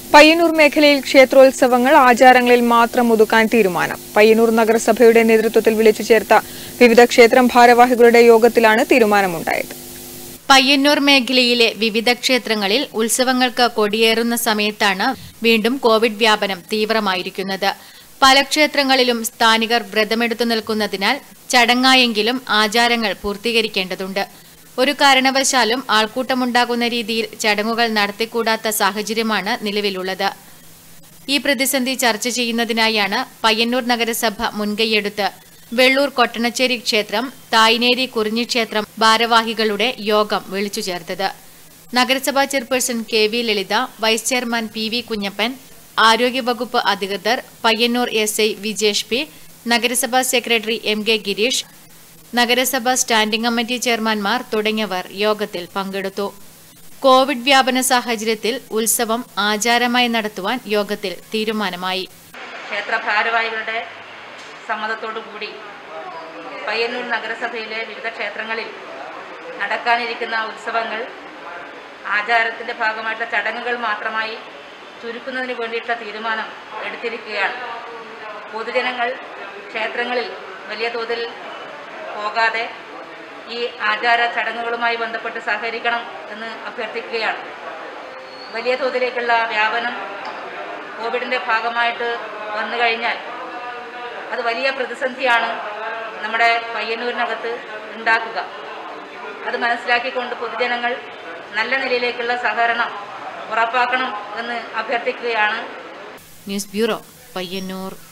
പയ്യന്നൂർ മേഖലയിൽ ക്ഷേത്രോത്സവങ്ങൾ ആചാരങ്ങളിൽ മാത്രം ഒതുക്കാൻ തീരുമാനം പയ്യന്നൂർ നഗരസഭയുടെ നേതൃത്വത്തിൽ വിളിച്ചു ചേർത്ത വിവിധ ക്ഷേത്രം ഭാരവാഹികളുടെ യോഗത്തിലാണ് തീരുമാനമുണ്ടായത് പയ്യന്നൂർ മേഖലയിലെ വിവിധ ക്ഷേത്രങ്ങളിൽ ഉത്സവങ്ങൾക്ക് കൊടിയേറുന്ന സമയത്താണ് വീണ്ടും കോവിഡ് വ്യാപനം തീവ്രമായിരിക്കുന്നത് പല ക്ഷേത്രങ്ങളിലും സ്ഥാനികർ വ്രതമെടുത്തു നിൽക്കുന്നതിനാൽ ചടങ്ങായെങ്കിലും ആചാരങ്ങൾ പൂർത്തീകരിക്കേണ്ടതുണ്ട് ഒരു കാരണവശാലും ആൾക്കൂട്ടമുണ്ടാകുന്ന രീതിയിൽ ചടങ്ങുകൾ നടത്തിക്കൂടാത്ത സാഹചര്യമാണ് നിലവിലുള്ളത് ഈ പ്രതിസന്ധി ചർച്ച ചെയ്യുന്നതിനായാണ് പയ്യന്നൂർ നഗരസഭ മുൻകൈയെടുത്ത് വെള്ളൂർ കൊട്ടണച്ചേരി ക്ഷേത്രം തായ്നേരി കുറിഞ്ഞി ക്ഷേത്രം ഭാരവാഹികളുടെ യോഗം വിളിച്ചു ചേർത്തത് നഗരസഭാ chairperson K V Lalitha vice chairman P V Kunhappan ആരോഗ്യവകുപ്പ് അധികൃതർ Payyannur S I Vijesh P നഗരസഭാ സെക്രട്ടറി എം കെ ഗിരീഷ് നഗരസഭാ സ്റ്റാൻഡിംഗ് കമ്മിറ്റി ചെയർമാൻമാർ തുടങ്ങിയവർ യോഗത്തിൽ പങ്കെടുത്തു കോവിഡ് വ്യാപന സാഹചര്യത്തിൽ ഉത്സവം ആചാരമായി നടത്തുവാൻ യോഗത്തിൽ തീരുമാനമായി ക്ഷേത്ര ഭാരവാഹികളുടെ സമ്മതത്തോടു കൂടി പയ്യന്നൂർ നഗരസഭയിലെ വിവിധ ക്ഷേത്രങ്ങളിൽ നടക്കാനിരിക്കുന്ന ഉത്സവങ്ങൾ ആചാരത്തിൻ്റെ ഭാഗമായിട്ടുള്ള ചടങ്ങുകൾ മാത്രമായി ചുരുക്കുന്നതിന് വേണ്ടിയിട്ടുള്ള തീരുമാനം എടുത്തിരിക്കുകയാണ് പൊതുജനങ്ങൾ ക്ഷേത്രങ്ങളിൽ വലിയ തോതിൽ പോകാതെ ഈ ആചാര ചടങ്ങുകളുമായി ബന്ധപ്പെട്ട് സഹകരിക്കണം എന്ന് അഭ്യർത്ഥിക്കുകയാണ് വലിയ തോതിലേക്കുള്ള വ്യാപനം കോവിഡിൻ്റെ ഭാഗമായിട്ട് വന്നു കഴിഞ്ഞാൽ അത് വലിയ പ്രതിസന്ധിയാണ് നമ്മുടെ പയ്യന്നൂരിനകത്ത് ഉണ്ടാക്കുക അത് മനസ്സിലാക്കിക്കൊണ്ട് പൊതുജനങ്ങൾ നല്ല നിലയിലേക്കുള്ള സഹകരണം ഉറപ്പാക്കണം എന്ന് അഭ്യർത്ഥിക്കുകയാണ് ന്യൂസ് ബ്യൂറോ പയ്യന്നൂർ